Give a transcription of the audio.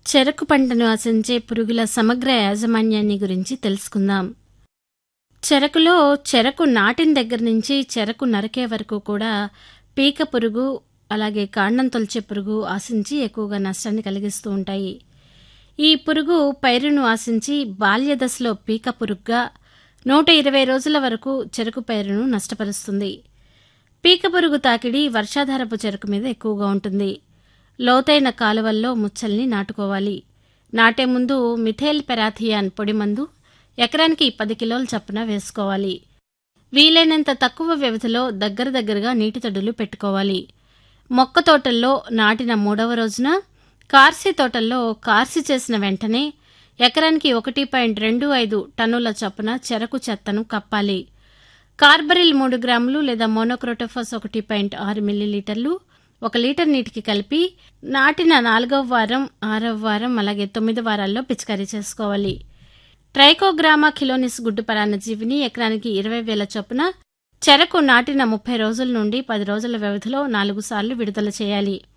చెరకు పంటను ఆశించే పురుగుల సమగ్ర యాజమాన్యాన్ని గురించి తెలుసుకుందాం చెరకులో చెరకు నాటిన దగ్గర నుంచి చెరకు నరికే వరకు కూడా పీక పురుగు అలాగే కాండం తొలిచే పురుగు ఆశించి ఎక్కువగా నష్టాన్ని కలిగిస్తూ ఉంటాయి ఈ పురుగు పైరును ఆశించి బాల్య దశలో పీక పురుగుగా నూట ఇరవై రోజుల వరకు చెరకు పైరును నష్టపరుస్తుంది పీక పురుగు తాకిడి వర్షాధారపు చెరకు మీద ఎక్కువగా ఉంటుంది లోతైన కాలువల్లో ముచ్చల్ని నాటుకోవాలి నాటే ముందు మిథేల్ పెరాథియాన్ పొడి మందు ఎకరానికి పది కిలోల చప్పున వేసుకోవాలి వీలైనంత తక్కువ వ్యవధిలో దగ్గర దగ్గరగా నీటి తడులు పెట్టుకోవాలి మొక్క తోటల్లో నాటిన మూడవ రోజున కార్సి తోటల్లో కార్సి చేసిన వెంటనే ఎకరానికి ఒకటి పాయింట్ రెండు ఐదు టన్నుల చొప్పున చెరకు చెత్తను కప్పాలి కార్బరిల్ మూడు గ్రాములు లేదా మోనోక్రోటోఫాస్ ఒకటి పాయింట్ ఆరు మిల్లీలీటర్లు ఒక లీటర్ నీటికి కలిపి నాటిన నాలుగవ వారం ఆరవ వారం అలాగే తొమ్మిది వారాల్లో పిచికారీ చేసుకోవాలి ట్రైకోగ్రామా కిలోనిస్ గుడ్డు పరాన్నజీవిని ఎకరానికి ఇరవై వేల చొప్పున చెరకు నాటిన ముప్పై రోజుల నుండి పది రోజుల వ్యవధిలో నాలుగు సార్లు విడుదల చేయాలి